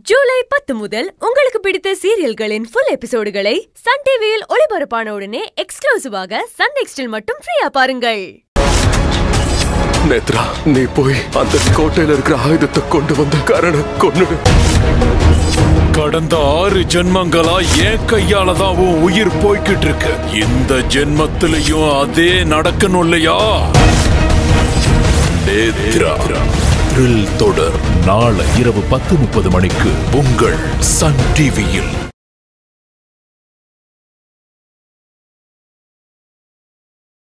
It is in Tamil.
ஜூலை பத்து முதல் உங்களுக்கு பிடித்த சீரியல்களின் ஃபுல் எபிசோடுகளை சன் டிவியில் ஒளிபரப்பான உடனே எக்ஸ்க்ளூசிவாக சன் நெக்ஸ்டில் மட்டும் ஃப்ரீயா பாருங்கள் நேத்ரா நீ போய் அந்த கோட்டையில இருக்கிற ஆயுதத்தை கொண்டு வந்த கரண கொன்னுடு கடந்த ஆறு ஜென்மங்களா என் கையால தான் உன் உயிர் போய்கிட்டு இருக்கு இந்த ஜென்மத்திலையும் அதே நடக்கணும் இல்லையா நேத்ரா த்ரில் தொடர் நாளை இரவு பத்து முப்பது மணிக்கு உங்கள் சன் டிவியில்